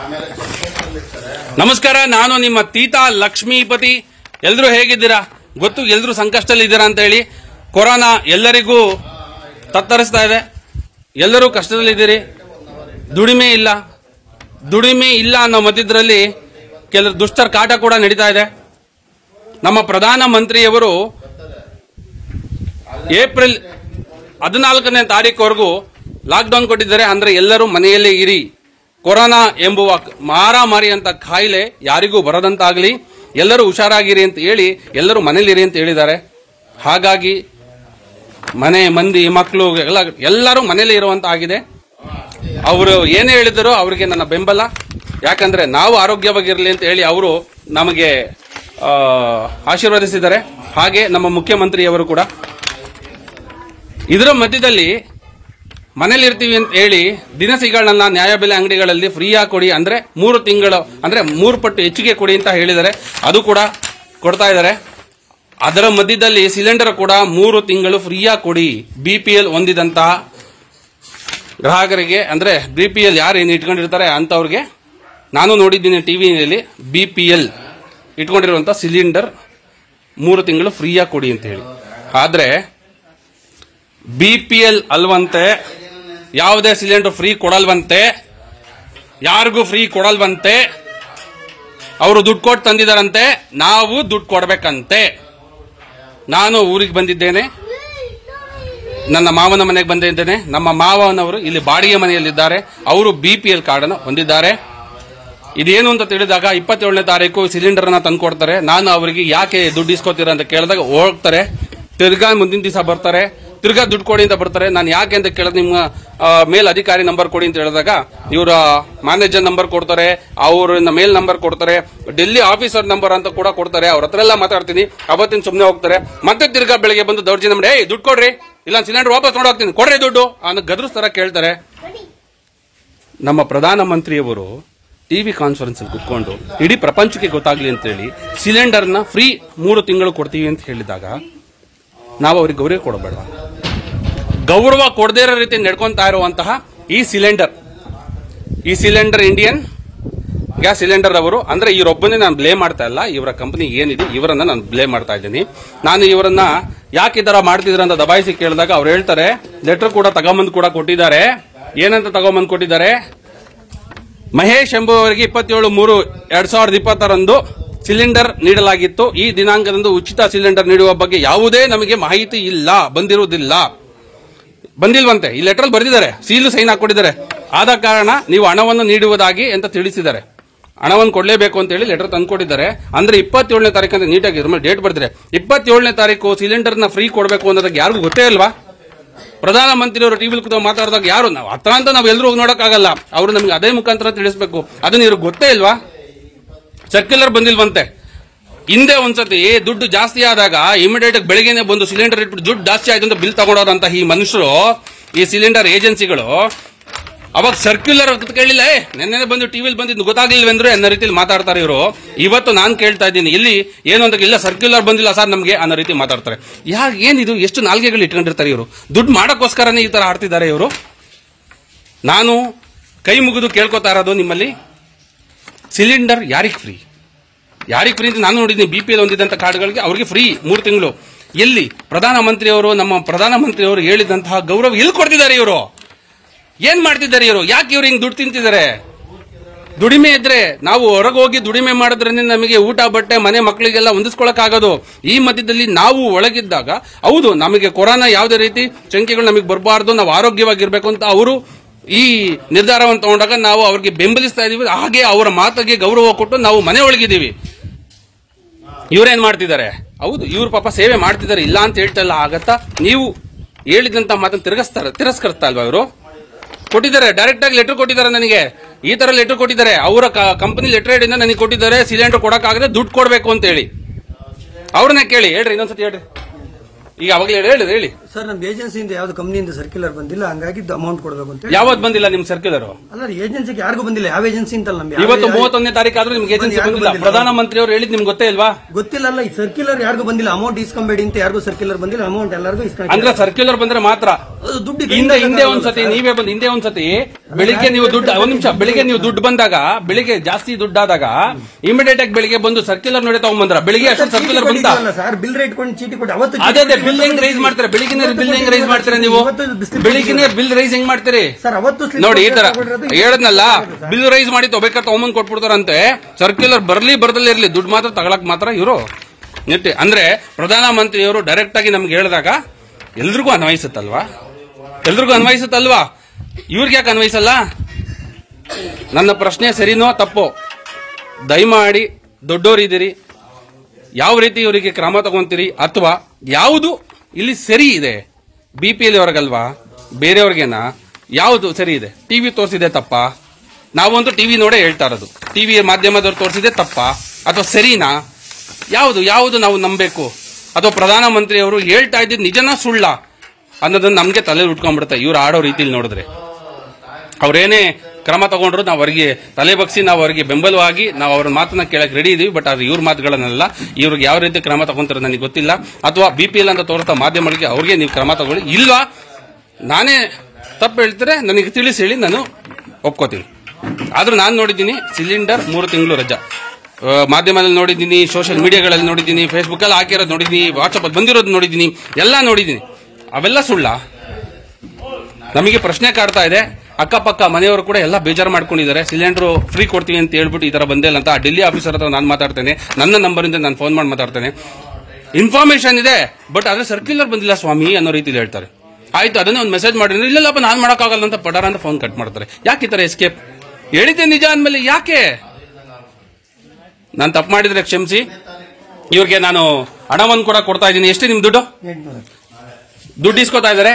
ನಮಸ್ಕಾರ ನಾನು ನಿಮ್ಮ ತೀತಾ ಲಕ್ಷ್ಮೀಪತಿ ಎಲ್ರು ಹೇಗಿದ್ದೀರಾ ಗೊತ್ತು ಎಲ್ರು ಸಂಕಷ್ಟದಲ್ಲಿ ಇದ್ದೀರಾ ಅಂತ ಹೇಳಿ ಕೊರೋನಾ ಎಲ್ಲರಿಗೂ ತತ್ತರಿಸ್ತಾ ಇದೆ ಎಲ್ಲರೂ ಕಷ್ಟದಲ್ಲಿದ್ದೀರಿ ದುಡಿಮೆ ಇಲ್ಲ ದುಡಿಮೆ ಇಲ್ಲ ಅನ್ನೋ ಮಧ್ಯದಲ್ಲಿ ಕೆಲವು ದುಷ್ಟರ ಕಾಟ ಕೂಡ ನಡೀತಾ ಇದೆ ನಮ್ಮ ಪ್ರಧಾನ ಮಂತ್ರಿಯವರು ಏಪ್ರಿಲ್ ಹದಿನಾಲ್ಕನೇ ತಾರೀಕುವರೆಗೂ ಲಾಕ್ಡೌನ್ ಕೊಟ್ಟಿದ್ದಾರೆ ಅಂದ್ರೆ ಎಲ್ಲರೂ ಮನೆಯಲ್ಲೇ ಇರಿ ಕೊರೋನಾ ಎಂಬುವ ಮಾರಾಮಾರಿ ಅಂತ ಕಾಯಿಲೆ ಯಾರಿಗೂ ಬರದಂತಾಗಲಿ ಎಲ್ಲರೂ ಹುಷಾರಾಗಿರಿ ಅಂತ ಹೇಳಿ ಎಲ್ಲರೂ ಮನೇಲಿರಿ ಅಂತ ಹೇಳಿದ್ದಾರೆ ಹಾಗಾಗಿ ಮನೆ ಮಂದಿ ಮಕ್ಕಳು ಎಲ್ಲ ಎಲ್ಲರೂ ಮನೇಲಿ ಇರುವಂತ ಆಗಿದೆ ಅವರು ಏನೇ ಹೇಳಿದರೂ ಅವರಿಗೆ ನನ್ನ ಬೆಂಬಲ ಯಾಕಂದ್ರೆ ನಾವು ಆರೋಗ್ಯವಾಗಿರಲಿ ಅಂತ ಹೇಳಿ ಅವರು ನಮಗೆ ಆ, ಆಶೀರ್ವದಿಸಿದ್ದಾರೆ ಹಾಗೆ ನಮ್ಮ ಮುಖ್ಯಮಂತ್ರಿಯವರು ಕೂಡ ಇದರ ಮಧ್ಯದಲ್ಲಿ ಮನೇಲಿ ಇರ್ತೀವಿ ಅಂತ ಹೇಳಿ ದಿನಸಿಗಳನ್ನ ನ್ಯಾಯಬೆಲೆ ಅಂಗಡಿಗಳಲ್ಲಿ ಫ್ರೀಯಾಗಿ ಕೊಡಿ ಅಂದ್ರೆ ಮೂರು ತಿಂಗಳು ಅಂದ್ರೆ ಮೂರು ಪಟ್ಟು ಹೆಚ್ಚಿಗೆ ಕೊಡಿ ಅಂತ ಹೇಳಿದ್ದಾರೆ ಅದು ಕೂಡ ಕೊಡ್ತಾ ಇದ್ದಾರೆ ಅದರ ಮಧ್ಯದಲ್ಲಿ ಸಿಲಿಂಡರ್ ಕೂಡ ಮೂರು ತಿಂಗಳು ಫ್ರೀಯಾಗಿ ಕೊಡಿ ಬಿ ಪಿ ಎಲ್ ಹೊಂದಿದಂತಹ ಗ್ರಾಹಕರಿಗೆ ಅಂದ್ರೆ ಬಿ ಪಿ ಎಲ್ ಯಾರು ಏನು ಇಟ್ಕೊಂಡಿರ್ತಾರೆ ಅಂತವ್ರಿಗೆ ನಾನು ನೋಡಿದ್ದೀನಿ ಟಿವಿಯಲ್ಲಿ ಬಿ ಪಿ ಎಲ್ ಇಟ್ಕೊಂಡಿರುವಂತ ಸಿಲಿಂಡರ್ ಮೂರು ತಿಂಗಳು ಫ್ರೀಯಾಗಿ ಕೊಡಿ ಅಂತ ಹೇಳಿ ಆದ್ರೆ ಬಿ ಪಿ ಎಲ್ ಅಲ್ವಂತೆ ಯಾವುದೇ ಸಿಲಿಂಡರ್ ಫ್ರೀ ಕೊಡಲ್ವಂತೆ ಯಾರಿಗೂ ಫ್ರೀ ಕೊಡಲ್ವಂತೆ ಅವರು ದುಡ್ಡು ಕೊಟ್ಟು ತಂದಿದಾರಂತೆ ನಾವು ದುಡ್ಡು ಕೊಡ್ಬೇಕಂತೆ ನಾನು ಊರಿಗೆ ಬಂದಿದ್ದೇನೆ ನನ್ನ ಮಾವನ ಮನೆಗೆ ಬಂದಿದ್ದೇನೆ ನಮ್ಮ ಮಾವನವರು ಇಲ್ಲಿ ಬಾಡಿಗೆ ಮನೆಯಲ್ಲಿದ್ದಾರೆ ಅವರು ಬಿ ಪಿ ಎಲ್ ಕಾರ್ಡ್ ಅನ್ನು ಹೊಂದಿದ್ದಾರೆ ಇದೇನು ಅಂತ ತಿಳಿದಾಗ ಇಪ್ಪತ್ತೇಳನೇ ತಾರೀಕು ಸಿಲಿಂಡರ್ ಅನ್ನ ತಂದ್ಕೊಡ್ತಾರೆ ನಾನು ಅವರಿಗೆ ಯಾಕೆ ದುಡ್ಡು ಇಸ್ಕೋತೀರ ಅಂತ ಕೇಳಿದಾಗ ಹೋಗ್ತಾರೆ ತಿರ್ಗಾ ಮುಂದಿನ ದಿವಸ ಬರ್ತಾರೆ ತಿರ್ಗಾ ದುಡ್ಡು ಕೊಡಿ ಅಂತ ಬರ್ತಾರೆ ನಾನು ಯಾಕೆ ಅಂತ ಕೇಳಿದ್ರೆ ನಿಮ್ಮ ಆ, ಮೇಲ್ ಅಧಿಕಾರಿ ನಂಬರ್ ಕೊಡಿ ಅಂತ ಹೇಳಿದಾಗ ಇವರ ಮ್ಯಾನೇಜರ್ ನಂಬರ್ ಕೊಡ್ತಾರೆ ಅವ್ರನ್ನ ಮೇಲ್ ನಂಬರ್ ಕೊಡ್ತಾರೆ ಡೆಲ್ಲಿ ಆಫೀಸರ್ ನಂಬರ್ ಅಂತ ಕೂಡ ಕೊಡ್ತಾರೆ ಅವ್ರ ಹತ್ರ ಎಲ್ಲ ಮಾತಾಡ್ತೀನಿ ಅವತ್ತಿನ ಸುಮ್ಮನೆ ಹೋಗ್ತಾರೆ ಮತ್ತೆ ತಿರ್ಗಾ ಬೆಳಿಗ್ಗೆ ಬಂದು ದೌರ್ಜನ್ಯ ಮಾಡಿ ಏಯ್ ದುಡ್ಡು ಕೊಡ್ರಿ ಇಲ್ಲ ಸಿಲಿಂಡರ್ ವಾಪಸ್ ನೋಡೋಗ್ತೀನಿ ಕೊಡ್ರಿ ದುಡ್ಡು ಅನ್ನೋ ಗದ್ರಸ್ತರ ಕೇಳ್ತಾರೆ ನಮ್ಮ ಪ್ರಧಾನಮಂತ್ರಿಯವರು ಟಿವಿ ಕಾನ್ಫರೆನ್ಸ್ ಅಲ್ಲಿ ಕುತ್ಕೊಂಡು ಇಡೀ ಪ್ರಪಂಚಕ್ಕೆ ಗೊತ್ತಾಗ್ಲಿ ಅಂತೇಳಿ ಸಿಲಿಂಡರ್ನ ಫ್ರೀ ಮೂರು ತಿಂಗಳು ಕೊಡ್ತೀವಿ ಅಂತ ಹೇಳಿದಾಗ ನಾವು ಅವ್ರಿಗೆ ಗೌರವ ಕೊಡಬೇಡ ಗೌರವ ಕೊಡದೇ ಇರೋ ರೀತಿ ನಡ್ಕೊಂತಾ ಇರುವಂತಹ ಈ ಸಿಲಿಂಡರ್ ಈ ಸಿಲಿಂಡರ್ ಇಂಡಿಯನ್ ಗ್ಯಾಸ್ ಸಿಲಿಂಡರ್ ಅವರು ಅಂದ್ರೆ ಇವರೊಬ್ಬನೇ ನಾನು ಬ್ಲೇಮ್ ಮಾಡ್ತಾ ಇಲ್ಲ ಇವರ ಕಂಪನಿ ಏನಿದೆ ಇವರನ್ನ ನಾನು ಬ್ಲೇಮ್ ಮಾಡ್ತಾ ಇದ್ದೀನಿ ನಾನು ಇವರನ್ನ ಯಾಕೆ ಈ ತರ ಮಾಡ್ತಿದ್ರ ಅಂತ ದಬಾಯಿಸಿ ಕೇಳಿದಾಗ ಅವ್ರು ಹೇಳ್ತಾರೆ ಲೆಟರ್ ಕೂಡ ತಗೊಂಬಂದು ಕೂಡ ಕೊಟ್ಟಿದ್ದಾರೆ ಏನಂತ ತಗೊಂಬಂದು ಕೊಟ್ಟಿದ್ದಾರೆ ಮಹೇಶ್ ಎಂಬುವವರಿಗೆ ಇಪ್ಪತ್ತೇಳು ಮೂರು ಎರಡ್ ಸಾವಿರದ ಇಪ್ಪತ್ತರಂದು ಸಿಲಿಂಡರ್ ನೀಡಲಾಗಿತ್ತು ಈ ದಿನಾಂಕದಂದು ಉಚಿತ ಸಿಲಿಂಡರ್ ನೀಡುವ ಬಗ್ಗೆ ಯಾವುದೇ ನಮಗೆ ಮಾಹಿತಿ ಇಲ್ಲ ಬಂದಿರುವುದಿಲ್ಲ ಬಂದಿಲ್ವಂತೆ ಈ ಲೆಟರ್ ಬರ್ದಿದ್ದಾರೆ ಸೀಲು ಸೈನ್ ಹಾಕೊಂಡಿದ್ದಾರೆ ಆದ ಕಾರಣ ನೀವು ಹಣವನ್ನು ನೀಡುವುದಾಗಿ ಅಂತ ತಿಳಿಸಿದ್ದಾರೆ ಹಣವನ್ನು ಕೊಡಲೇಬೇಕು ಅಂತ ಹೇಳಿ ಲೆಟರ್ ತಂದ್ಕೊಟ್ಟಿದ್ದಾರೆ ಅಂದ್ರೆ ಇಪ್ಪತ್ತೇಳನೇ ತಾರೀಕು ಅಂತ ನೀಟಾಗಿ ಇದ್ರ ಮೇಲೆ ಡೇಟ್ ಬರ್ದಿದೆ ಇಪ್ಪತ್ತೇಳನೇ ತಾರೀಕು ಸಿಲಿಂಡರ್ನ ಫ್ರೀ ಕೊಡಬೇಕು ಅನ್ನೋದಕ್ಕೆ ಯಾರಿಗೂ ಗೊತ್ತೇ ಇಲ್ವಾ ಪ್ರಧಾನಮಂತ್ರಿಯವರು ಟಿವಿಲಿ ಕೂತು ಮಾತಾಡಿದಾಗ ಯಾರು ನಾವು ಹತ್ರ ಅಂತ ನಾವು ಎಲ್ಲರೂ ಹೋಗಿ ನೋಡಕ್ಕಾಗಲ್ಲ ಅವರು ನಮ್ಗೆ ಅದೇ ಮುಖಾಂತರ ತಿಳಿಸ್ಬೇಕು ಅದನ್ನ ಇವ್ರಿಗೆ ಗೊತ್ತೇ ಇಲ್ವಾ ಸರ್ಕ್ಯುಲರ್ ಬಂದಿಲ್ವಂತೆ ಹಿಂದೆ ಒಂದ್ಸತಿ ದುಡ್ಡು ಜಾಸ್ತಿ ಆದಾಗ ಇಮಿಡಿಯೇಟ್ ಬೆಳಿಗ್ಗೆನೆ ಬಂದು ಸಿಲಿಂಡರ್ ಇಟ್ಬಿಟ್ಟು ದುಡ್ಡು ಜಾಸ್ತಿ ಆಯ್ತು ಅಂತ ಬಿಲ್ ತಗೊಂಡೋರಂತ ಈ ಮನುಷ್ಯರು ಈ ಸಿಲಿಂಡರ್ ಏಜೆನ್ಸಿಗಳು ಅವಾಗ ಸರ್ಕ್ಯುಲರ್ ಕೇಳಿಲ್ಲ ಏ ನೆನ್ನೆ ಬಂದು ಟಿವಿಲಿ ಬಂದಿದ್ದು ಗೊತ್ತಾಗ್ಲಿಲ್ವೆಂದ್ರೆ ಅನ್ನೋ ರೀತಿಯಲ್ಲಿ ಮಾತಾಡ್ತಾರೆ ಇವರು ಇವತ್ತು ನಾನು ಕೇಳ್ತಾ ಇದ್ದೀನಿ ಇಲ್ಲಿ ಏನು ಅಂತ ಇಲ್ಲ ಸರ್ಕ್ಯುಲರ್ ಬಂದಿಲ್ಲ ಸರ್ ನಮಗೆ ಅನ್ನೋ ರೀತಿ ಮಾತಾಡ್ತಾರೆ ಯಾ ಏನಿದು ಎಷ್ಟು ನಾಲ್ಗೆಗಳು ಇಟ್ಕೊಂಡಿರ್ತಾರೆ ಇವರು ದುಡ್ಡು ಮಾಡಕ್ಕೋಸ್ಕರನೇ ಈ ತರ ಆಡ್ತಿದ್ದಾರೆ ಇವರು ನಾನು ಕೈ ಮುಗಿದು ಕೇಳ್ಕೊತಾ ಇರೋದು ನಿಮ್ಮಲ್ಲಿ ಸಿಲಿಂಡರ್ ಯಾರಿಗೆ ಫ್ರೀ ಯಾರಿಗೆ ಫ್ರೀ ಅಂತ ನಾನು ನೋಡಿದ್ದೀನಿ ಬಿ ಪಿ ಎಲ್ ಹೊಂದಿದಂತ ಕಾರ್ಡ್ಗಳಿಗೆ ಅವ್ರಿಗೆ ಫ್ರೀ ಮೂರು ತಿಂಗಳು ಎಲ್ಲಿ ಪ್ರಧಾನಮಂತ್ರಿಯವರು ನಮ್ಮ ಪ್ರಧಾನಮಂತ್ರಿಯವರು ಹೇಳಿದಂತಹ ಗೌರವ ಎಲ್ಲಿ ಕೊಡ್ತಿದ್ದಾರೆ ಇವರು ಏನ್ ಮಾಡ್ತಿದ್ದಾರೆ ಇವರು ಯಾಕೆ ಇವ್ರು ಹಿಂಗ್ ದುಡ್ಡು ತಿಂತಿದ್ದಾರೆ ದುಡಿಮೆ ಇದ್ರೆ ನಾವು ಹೊರಗೆ ಹೋಗಿ ದುಡಿಮೆ ಮಾಡೋದ್ರಿಂದ ನಮಗೆ ಊಟ ಬಟ್ಟೆ ಮನೆ ಮಕ್ಕಳಿಗೆಲ್ಲ ಹೊಂದಿಸ್ಕೊಳಕ್ ಆಗೋದು ಈ ಮಧ್ಯದಲ್ಲಿ ನಾವು ಒಳಗಿದ್ದಾಗ ಹೌದು ನಮಗೆ ಕೊರೋನಾ ಯಾವುದೇ ರೀತಿ ಶಂಕೆಗಳು ನಮಗೆ ಬರಬಾರ್ದು ನಾವು ಆರೋಗ್ಯವಾಗಿರ್ಬೇಕು ಅಂತ ಅವರು ಈ ನಿರ್ಧಾರವನ್ನು ತಗೊಂಡಾಗ ನಾವು ಅವ್ರಿಗೆ ಬೆಂಬಲಿಸ್ತಾ ಇದೀವಿ ಹಾಗೆ ಅವರ ಮಾತಿಗೆ ಗೌರವ ಕೊಟ್ಟು ನಾವು ಮನೆ ಒಳಗಿದ್ದೀವಿ ಇವ್ರೇನ್ ಮಾಡ್ತಿದ್ದಾರೆ ಹೌದು ಇವ್ರು ಪಾಪ ಸೇವೆ ಮಾಡ್ತಿದ್ದಾರೆ ಇಲ್ಲ ಅಂತ ಹೇಳ್ತಾ ಇಲ್ಲ ಆಗತ್ತಾ ನೀವು ಹೇಳಿದಂತ ಮಾತನ್ನು ತಿರಗಿಸ್ತಾರೆ ತಿರಸ್ಕರಿಸ್ತಾ ಅಲ್ವಾ ಇವರು ಕೊಟ್ಟಿದ್ದಾರೆ ಡೈರೆಕ್ಟ್ ಆಗಿ ಲೆಟರ್ ಕೊಟ್ಟಿದ್ದಾರೆ ನನಗೆ ಈ ತರ ಲೆಟರ್ ಕೊಟ್ಟಿದ್ದಾರೆ ಅವರ ಕಂಪನಿ ಲೆಟರ್ ಇಂದ ನನಗೆ ಕೊಟ್ಟಿದ್ದಾರೆ ಸಿಲಿಂಡರ್ ಕೊಡಕ್ಕಾಗದೆ ದುಡ್ಡು ಕೊಡಬೇಕು ಅಂತ ಹೇಳಿ ಅವ್ರನ್ನ ಕೇಳಿ ಹೇಳ್ರಿ ಇನ್ನೊಂದ್ಸತಿ ಹೇಳ್ರಿ ಈಗ ಅವಾಗಲೇ ಹೇಳಿ ಹೇಳಿದ್ರಿ ಹೇಳಿ ಸರ್ ನಮ್ದು ಏಜೆನ್ಸಿಯಿಂದ ಯಾವ್ದು ಕಂಪ್ನಿಯಿಂದ ಸರ್ಕ್ಯುಲರ್ ಬಂದಿಲ್ಲ ಹಂಗಾಗಿ ಅಮೌಂಟ್ ಕೊಡಬೇಕು ಅಂತ ಹೇಳಿ ಯಾವತ್ ಬಂದಿಲ್ಲ ನಿಮ್ ಸರ್ಕ್ಯುಲರ್ ಅಲ್ಲ ಏಜೆನ್ಸಿಗೆ ಯಾರಿಗೂ ಬಂದಿಲ್ಲ ಯಾವ ಏಜೆನ್ಸಿ ಅಂತಲ್ಲ ನಮ್ಗೆ ಇವತ್ತು ಮೂವತ್ತೊಂದನೇ ತಾರೀಕು ಆದ್ರೂ ನಿಮ್ಗೆ ಏಜೆನ್ಸಿ ಯಾರಿಗೂ ಬಂದಿಲ್ಲ ಬಂದಿಲ್ಲ. ಪ್ರಧಾನಮಂತ್ರಿ ಅವರು ಹೇಳಿದ್ ನಿಮ್ಗೆ ಗೊತ್ತೇ ಇಲ್ವಾ ಗೊತ್ತಿಲ್ಲ ಅಲ್ಲ ಈ ಸರ್ಕ್ಯುಲರ್ ಯಾರಿಗೂ ಬಂದಿಲ್ಲ ಅಮೌಂಟ್ ಇಸ್ಕೊಂಬೇಡಿ ಅಂತ ಯಾರಿಗೂ ಸರ್ಕ್ಯುಲರ್ ಬಂದಿಲ್ಲ ಅಮೌಂಟ್ ಎಲ್ಲರಿಗೂ ಇಸ್ಕೊಂಡು ಅಂದ್ರೆ ಸರ್ಕ್ಯುಲರ್ ಬಂದ್ರೆ ಮಾತ್ರ ಅದು ದುಡ್ಡು ಹಿಂದೆ ಹಿಂದೆ ಒಂದ್ಸತಿ ನೀವೇ ಬಂದು ಹಿಂದೆ ಒಂದ್ಸತಿ ಬೆಳಿಗ್ಗೆ ನೀವು ದುಡ್ಡು ಒಂದ್ ನಿಮಿಷ ಬೆಳಿಗ್ಗೆ ನೀವು ದುಡ್ಡು ಬಂದಾಗ ಬೆಳಿಗ್ಗೆ ಜಾಸ್ತಿ ದುಡ್ಡಾದಾಗ ಇಮಿಡಿಯೇಟ್ ಆಗಿ ಬೆಳಿಗ್ಗೆ ಬಂದು ಸರ್ಕ್ಯುಲರ್ ನೋಡಿ ತಗೊಂಡ್ಬಂದ್ರ ಬೆಳಿಗ್ಗೆ ಅಷ್ಟು ಸರ್ಕ್ಯುಲರ್ ಬಂದ ಸರ್ ಬಿಲ್ ರೇಟ್ ಕೊಂಡು ಚೀಟಿ ಕೊಟ್ಟು ಅವತ್ತು ಅದೇ ಅದೇ ಬಿಲ್ ಹೆಂಗ್ ರೈಸ್ ಮಾಡ್ತಾರೆ ಬೆಳಿಗ್ಗೆ ಬಿಲ್ ಹೆಂಗ್ ರೈಸ್ ಮಾಡ್ತೀರಾ ನೀವು ಬೆಳಿಗ್ಗೆ ಬಿಲ್ ರೈಸ್ ಹೆಂಗ್ ಮಾಡ್ತೀರಿ ಸರ್ ಅವತ್ತು slip ನೋಡಿ ಈ ತರ ತಗೊಂಡಿರೋದು ಹೇಳದ್ನಲ್ಲ ಬಿಲ್ ರೈಸ್ ಮಾಡಿ ತೊಬೇಕಾ ತಗೊಂಬಂದ್ ಕೊಟ್ಬಿಡ್ತಾರಂತೆ ಸರ್ಕ್ಯುಲರ್ ಬರ್ಲಿ ಬರ್ದಲ್ಲೇ ಇರ್ಲಿ ದುಡ್ಡು ಮಾತ್ರ ತಗೊಳಕ್ ಮಾತ್ರ ಇವರು ನೆಟ್ಟಿ ಅಂದ್ರೆ ಪ್ರಧಾನ ಮಂತ್ರಿಯವರು ಡೈರೆಕ್ಟ್ ಆಗಿ ನಮ್ಗೆ ಹೇಳಿದಾಗ ಎಲ್ರಿಗೂ ಅನ್ವಯಿಸುತ್ತಲ್ವಾ ಎಲ್ರಿಗೂ ಅನ್ವಯಿಸುತ್ತಲ್ವಾ ಇವ್ರಿಗೆ ಯಾಕೆ ಅನ್ವಯಿಸಲ್ಲ ನನ್ನ ಪ್ರಶ್ನೆ ಸರಿನೋ ತಪ್ಪೋ ದಯಮಾಡಿ ದೊಡ್ಡೋರಿದ್ದೀರಿ ಯಾವ ರೀತಿ ಇವರಿಗೆ ಕ್ರಮ ತಗೊಂತೀರಿ ಅಥವಾ ಯಾವುದು ಇಲ್ಲಿ ಸರಿ ಇದೆ ಬಿ ಪಿ ಎಲ್ ಅವ್ರಿಗಲ್ವಾ ಬೇರೆಯವ್ರಿಗೇನಾ ಯಾವುದು ಸರಿ ಇದೆ ಟಿವಿ ತೋರಿಸಿದೆ ತಪ್ಪ ನಾವಂತೂ ಟಿವಿ ನೋಡೇ ಹೇಳ್ತಾ ಇರೋದು ಟಿವಿ ಮಾಧ್ಯಮದವ್ರು ತೋರಿಸಿದೆ ತಪ್ಪ ಅಥವಾ ಸರಿನಾ ಯಾವುದು ಯಾವುದು ನಾವು ನಂಬಬೇಕು ಅಥವಾ ಪ್ರಧಾನಮಂತ್ರಿ ಅವರು ಹೇಳ್ತಾ ಇದ್ದಿದ್ದು ನಿಜನಾ ಸುಳ್ಳ ಅನ್ನೋದನ್ನ ನಮ್ಗೆ ತಲೆ ಉಟ್ಕೊಂಡ್ಬಿಡುತ್ತೆ ಇವ್ರು ಆಡೋ ರೀತಿಲಿ ನೋಡಿದ್ರೆ ಅವ್ರೇನೇ ಕ್ರಮ ತಗೊಂಡ್ರು ನಾವು ಅವರಿಗೆ ತಲೆ ಬಗ್ಸಿ ನಾವು ಅವರಿಗೆ ಬೆಂಬಲವಾಗಿ ನಾವು ಅವ್ರ ಮಾತನ್ನ ಕೇಳಕ್ ರೆಡಿ ಇದೀವಿ ಬಟ್ ಅದು ಇವ್ರ ಮಾತುಗಳನ್ನೆಲ್ಲ ಇವ್ರಿಗೆ ಯಾವ ರೀತಿ ಕ್ರಮ ತಗೊಂತಾರೆ ನನಗೆ ಗೊತ್ತಿಲ್ಲ ಅಥವಾ ಬಿ ಪಿ ಎಲ್ ಅಂತ ತೋರಿಸ್ತಾ ಮಾಧ್ಯಮಗಳಿಗೆ ಅವ್ರಿಗೆ ನೀವು ಕ್ರಮ ತಗೊಳ್ಳಿ ಇಲ್ವಾ ನಾನೇ ತಪ್ಪು ಹೇಳ್ತಾರೆ ನನಗೆ ತಿಳಿಸಿ ಹೇಳಿ ನಾನು ಒಪ್ಕೋತೀನಿ ಆದ್ರೂ ನಾನು ನೋಡಿದ್ದೀನಿ ಸಿಲಿಂಡರ್ ಮೂರು ತಿಂಗಳು ರಜಾ ಆ, ಮಾಧ್ಯಮದಲ್ಲಿ ನೋಡಿದ್ದೀನಿ ಸೋಷಿಯಲ್ ಮೀಡಿಯಾಗಳಲ್ಲಿ ನೋಡಿದ್ದೀನಿ ಫೇಸ್ಬುಕ್ ಅಲ್ಲಿ ಹಾಕಿರೋದು ನೋಡಿದ್ದೀನಿ ವಾಟ್ಸಪ್ ಅಲ್ಲಿ ಬಂದಿರೋದು ನೋಡಿದ್ದೀನಿ ಎಲ್ಲ ನೋಡಿದ್ದೀನಿ ಅವೆಲ್ಲ ಸುಳ್ಳ ನಮಗೆ ಪ್ರಶ್ನೆ ಕಾಡ್ತಾ ಇದೆ ಅಕ್ಕಪಕ್ಕ ಮನೆಯವರು ಕೂಡ ಎಲ್ಲ ಬೇಜಾರು ಮಾಡ್ಕೊಂಡಿದ್ದಾರೆ ಸಿಲಿಂಡರ್ ಫ್ರೀ ಕೊಡ್ತೀವಿ ಅಂತ ಹೇಳ್ಬಿಟ್ಟು ಈ ತರ ಬಂದಿಲ್ಲ ಅಂತ ಆ ಡೆಲ್ಲಿ ಆಫೀಸರ್ ಹತ್ರ ನಾನು ಮಾತಾಡ್ತೇನೆ ನನ್ನ ನಂಬರಿಂದ ನಾನು ಫೋನ್ ಮಾಡಿ ಮಾತಾಡ್ತೇನೆ ಇನ್ಫಾರ್ಮೇಶನ್ ಇದೆ ಬಟ್ ಆದ್ರೆ ಸರ್ಕ್ಯುಲರ್ ಬಂದಿಲ್ಲ ಸ್ವಾಮಿ ಅನ್ನೋ ರೀತಿಲಿ ಹೇಳ್ತಾರೆ ಆಯ್ತು ಅದನ್ನೇ ಒಂದು ಮೆಸೇಜ್ ಮಾಡಿದ್ರೆ ಇಲ್ಲಲ್ಲಪ್ಪ ನಾನು ಮಾಡೋಕ್ಕಾಗಲ್ಲ ಅಂತ ಪಡಾರ ಅಂತ ಫೋನ್ ಕಟ್ ಮಾಡ್ತಾರೆ ಯಾಕೆ ಈ ತರ ಎಸ್ಕೇಪ್ ಹೇಳಿದ್ದೆ ನಿಜ ಅಂದ್ಮೇಲೆ ಯಾಕೆ ನಾನು ತಪ್ಪು ಮಾಡಿದ್ರೆ ಕ್ಷಮಿಸಿ ಇವ್ರಿಗೆ ನಾನು ಹಣವನ್ನು ಕೂಡ ಕೊಡ್ತಾ ಇದ್ದೀನಿ ಎಷ್ಟು ನಿಮ್ ದುಡ್ಡು ಎಂಟ್ನೂರು. ದುಡ್ಡು ಇಸ್ಕೊತಾ ಇದ್ದಾರೆ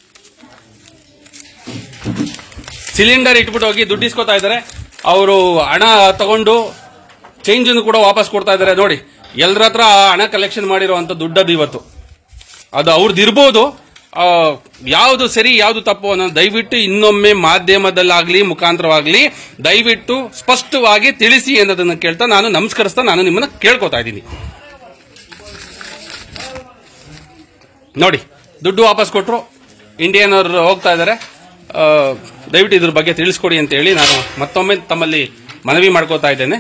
ಸಿಲಿಂಡರ್ ಇಟ್ಬಿಟ್ಟು ಹೋಗಿ ದುಡ್ಡು ಇಸ್ಕೊತಾ ಇದ್ದಾರೆ ಅವರು ಹಣ ತಗೊಂಡು ಚೇಂಜ್ ಕೂಡ ವಾಪಸ್ ಕೊಡ್ತಾ ಇದ್ದಾರೆ ನೋಡಿ ಎಲ್ಲರ ಹತ್ರ ಹಣ ಕಲೆಕ್ಷನ್ ಮಾಡಿರುವಂತ ದುಡ್ಡದು ಇವತ್ತು ಅದು ಅವ್ರದ್ದು ಇರ್ಬೋದು ಆ, ಯಾವುದು ಸರಿ ಯಾವುದು ತಪ್ಪು ಅನ್ನೋ ದಯವಿಟ್ಟು ಇನ್ನೊಮ್ಮೆ ಮಾಧ್ಯಮದಲ್ಲಾಗ್ಲಿ ಮುಖಾಂತರವಾಗ್ಲಿ ದಯವಿಟ್ಟು ಸ್ಪಷ್ಟವಾಗಿ ತಿಳಿಸಿ ಅನ್ನೋದನ್ನ ಕೇಳ್ತಾ ನಾನು ನಮಸ್ಕರಿಸ್ತಾ ನಾನು ನಿಮ್ಮನ್ನ ಕೇಳ್ಕೊತಾ ಇದ್ದೀನಿ ನೋಡಿ ದುಡ್ಡು ವಾಪಸ್ ಕೊಟ್ಟರು ಇಂಡಿಯನ್ ಅವರು ಹೋಗ್ತಾ ಇದ್ದಾರೆ ಆ, ದಯವಿಟ್ಟು ಇದ್ರ ಬಗ್ಗೆ ತಿಳಿಸ್ಕೊಡಿ ಅಂತ ಹೇಳಿ ನಾನು ಮತ್ತೊಮ್ಮೆ ತಮ್ಮಲ್ಲಿ ಮನವಿ ಮಾಡ್ಕೋತಾ ಇದ್ದೇನೆ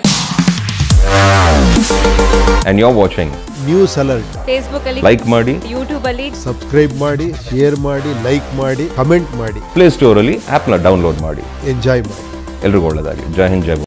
and you're watching. News alert Facebook ಅಲ್ಲಿ Like ಮಾಡಿ ಯೂಟ್ಯೂಬ್ ಅಲ್ಲಿ ಸಬ್ಸ್ಕ್ರೈಬ್ ಮಾಡಿ ಶೇರ್ ಮಾಡಿ ಲೈಕ್ ಮಾಡಿ ಕಮೆಂಟ್ ಮಾಡಿ ಪ್ಲೇ ಸ್ಟೋರಲ್ಲಿ ಆ್ಯಪ್ನ ಡೌನ್ಲೋಡ್ ಮಾಡಿ ಎಂಜಾಯ್ ಮಾಡಿ ಎಲ್ರಿಗೂ ಒಳ್ಳೆಯದಾಗಲಿ ಜೈ ಹಿಂದ್ ಜೈ